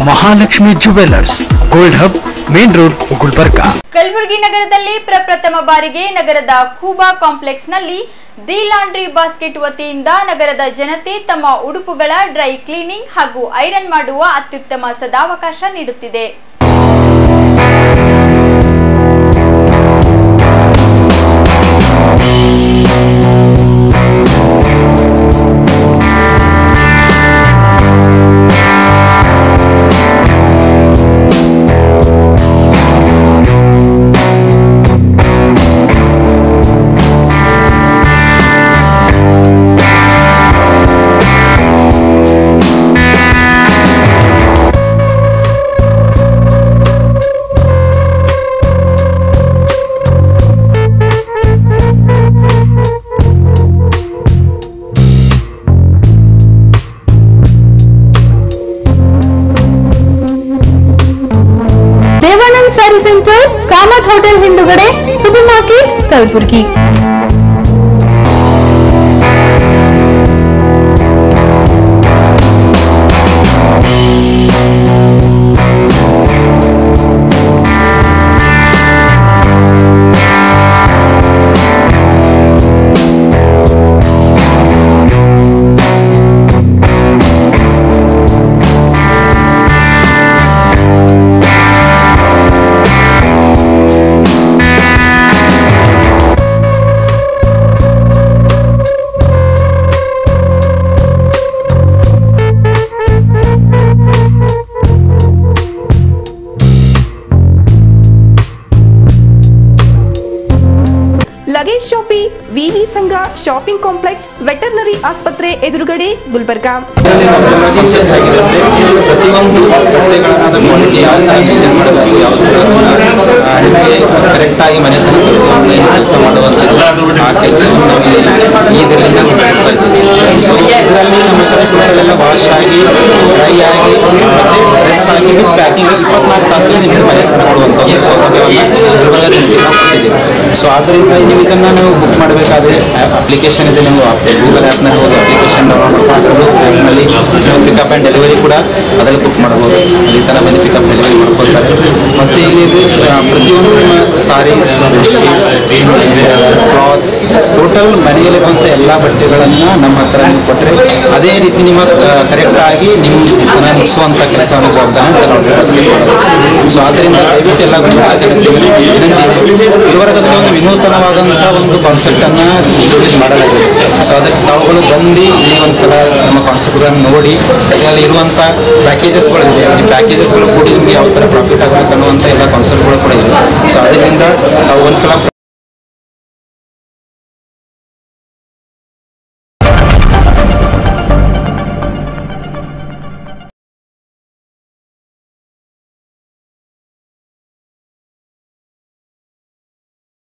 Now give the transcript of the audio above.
Mahalakshmi jewellers gold hub main road Gulbarga Kalaburagi ನಗರದಲ್ಲಿ ಪ್ರಪ್ರಥಮ ಬಾರಿಗೆ ನಗರದ ಖೂಬಾ ಕಾಂಪ್ಲೆಕ್ಸ್ ನಲ್ಲಿ ದಿ ಲಾಂಡ್ರಿ ಬಾಸ್ಕೆಟ್ ವತಿಯಿಂದ ನಗರದ ಜನತೆ ತಮ್ಮ ಉಡುಪುಗಳ ಡ್ರೈ ಕ್ಲೀನಿಂಗ್ ಹಾಗೂ ಐರನ್ ಮಾಡುವ ಅತ್ಯುತ್ತಮ ಸದಾವಕಾಶ ನೀಡುತ್ತಿದೆ ದೇವಾನಂದ್ ಸ್ಯಾರಿ ಸೆಂಟರ್ ಕಾಮತ್ ಹೋಟೆಲ್ ಹಿಂದುಗಡೆ ಸೂಪರ್ ಮಾರ್ಕೆಟ್ ಕಲಬುರಗಿ ಲಗೇಜ್ ಶಾಪಿ ವಿವಿ ಸಂಘ ಶಾಪಿಂಗ್ ಕಾಂಪ್ಲೆಕ್ಸ್ ವೆಟರ್ನರಿ ಆಸ್ಪತ್ರೆ ಎದುರುಗಡೆ ಗುಲ್ಬರ್ಗಾ ಕಾನ್ಸೆಪ್ಟ್ ಆಗಿರುತ್ತೆ ಪ್ರತಿಯೊಂದು ಬಟ್ಟೆಗಳನ್ನ ಕ್ವಾಲಿಟಿ ಯಾವ ಥರ ಮೇಂಟೈನ್ ಮಾಡಬೇಕು ಯಾವ ಥರ ಆ, ನಿಮಗೆ ಕರೆಕ್ಟಾಗಿ ಮನೆ ತನಕ ತಲುಪುವಂಥ ಕೆಲಸ ಮಾಡುವಂಥದ್ದು ಆ ಕೆಲಸವನ್ನು ನಾವು ಈ- ಈ ಇದರಿಂದ ಮಾಡ್ತಾ ಇದ್ದೀವಿ ಸೊ ಇದರಲ್ಲಿ ನಮ್ಮ ಹತ್ರ ಟೋಟಲ್ ಎಲ್ಲ ವಾಶ್ ಆಗಿ ಡ್ರೈ ಆಗಿ ಮತ್ತೆ ಡ್ರೆಸ್ ಆಗಿ ವಿತ್ ಪ್ಯಾಕಿಂಗ್ ಇಪ್ಪತ್ನಾಲ್ಕು ತಾಸಲ್ಲಿ ನಿಮಗೆ ಮನೆ ತನಕ ಕೊಡುವಂಥ ಒಂದು ಸೌಲಭ್ಯವನ್ನು ಗುಲ್ಬರ್ಗ ಜನರಿಗೆ ನಾವು ಕೊಟ್ಟಿದ್ದೇವೆ ಸೊ ಆದ್ದರಿಂದ ನೀವು ಇದನ್ನು ನೀವು ಬುಕ್ ಮಾಡಬೇಕಾದ್ರೆ ಅಪ್ಲಿಕೇಶನ್ ಇದೆ ನೀವು ಗೂಗಲ್ ಆ್ಯಪ್ನಲ್ಲಿ ಹೋಗಿ ಅಪ್ಲಿಕೇಶನ್ ಡೌನ್ಲೋಡ್ ಮಾಡಿಕೊಂಡು ಆ್ಯಪ್ನಲ್ಲಿ ನೀವು ಪಿಕಪ್ ಆ್ಯಂಡ್ ಡೆಲಿವರಿ ಕೂಡ ಅದರಲ್ಲಿ ಬುಕ್ ಮಾಡ್ಬೋದು ಅಲ್ಲಿ ತನಕ ಬಂದು ಪಿಕಪ್ ಡೆಲಿವರಿ ಮಾಡ್ಕೊಳ್ತಾರೆ ಮತ್ತು ಇಲ್ಲಿ ಇದು, ಆ, ಪ್ರತಿಯೊಂದು ನಿಮ್ಮ ಸಾರೀಸ್ ಬೆಡ್ಶೀಟ್ಸ್ ಕ್ಲಾತ್ಸ್ ಟೋಟಲ್ ಮನೆಯಲ್ಲಿರುವಂಥ ಎಲ್ಲ ಬಟ್ಟೆಗಳನ್ನು ನಮ್ಮ ಹತ್ರ ನೀವು ಕೊಟ್ಟರೆ ಅದೇ ರೀತಿ ನಿಮ್ಮ ಕರೆಕ್ಟಾಗಿ ನಿಮ್ಮ ಮುಗಿಸುವಂಥ ಕೆಲಸವನ್ನು ಜವಾಬ್ದಾರಿ ಅಂತ ನಾವು ನಿರ್ವಹಿಸ್ಲಿಕ್ಕೆ ಮಾಡೋದು ಸೊ ಆದ್ದರಿಂದ ದಯವಿಟ್ಟು ಎಲ್ಲ ಗುಲ್ಬರ್ಗ ಜನತೆಗೆ ವಿನಂತಿ ಇದೆ ಗುಲ್ಬರ್ಗದಲ್ಲಿ ಒಂದು ವಿನೂತನವಾದಂಥ ಒಂದು ಕಾನ್ಸೆಪ್ಟನ್ನು ಇಂಟ್ರೊಡ್ಯೂಸ್ ಮಾಡಲಾಗಿದೆ ಸೊ ಅದಕ್ಕೆ ತಾವುಗಳು ಬಂದು ಇಲ್ಲಿ ಒಂದು ಸಲ ನಮ್ಮ ಕಾನ್ಸೆಪ್ಟ್ಗಳನ್ನು ನೋಡಿ ಇದರಲ್ಲಿ ಇರುವಂಥ ಪ್ಯಾಕೇಜಸ್ಗಳಿದೆ ಈ ಪ್ಯಾಕೇಜಸ್ಗಳು ಕೂಡ ನಿಮಗೆ ಯಾವ ಥರ ಪ್ರಾಫಿಟ್ ಆಗಬೇಕು ಅನ್ನುವಂಥ ಎಲ್ಲ ಕಾನ್ಸೆಪ್ಟ್ಗಳು ಕೂಡ ಇದೆ ಸೊ ಅದರಿಂದ ತಾವು ಒಂದು ಸಲ